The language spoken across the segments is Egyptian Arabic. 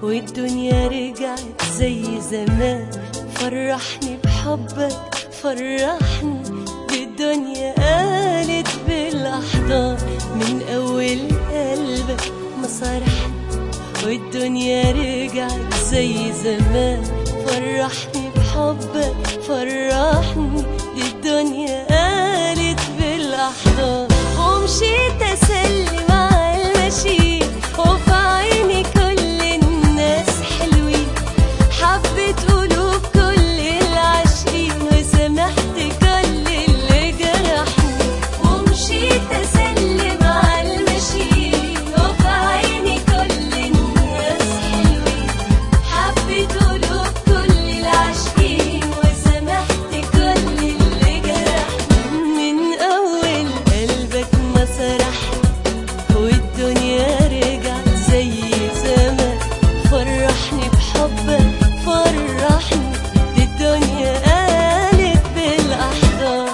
والدنيا رجعت زي زمان فرحني بحبك فرحني بالدنيا قالت بالاحضان من اول قلبك ما صرحني والدنيا رجعت زي زمان فرحني بحبك فرحني دي الدنيا قالت بالاحضان ومشيت اسلي مع المشي وفي عيني كل الناس حلوين حبت قلوب كل العاشقين وسامحت كل اللي جرحني ومشيت اسلي مع المشي وفي عيني كل الناس حلوين حبت قلوب كل العاشقين وسامحت كل اللي جرحني من اول قلبك ما سرحني والدنيا رجعت زي زمان فرحني بحبك فرحني دي الدنيا قالت بالاحضان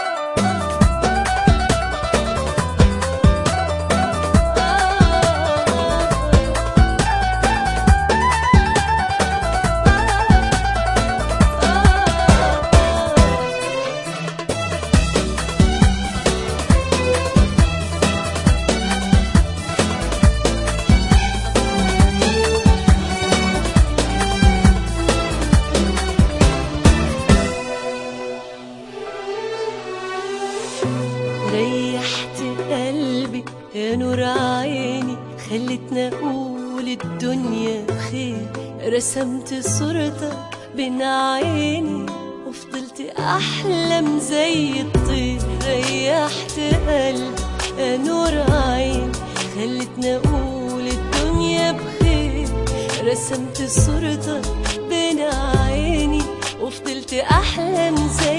ريحت قلبي يا نور عيني خلتنا اقول الدنيا خير رسمت صورتك بين عيني وفضلت احلم زي الطير ريحت قلبي يا نور عيني خلتنا اقول الدنيا بخير رسمت صورتك بين عيني وفضلت احلم زي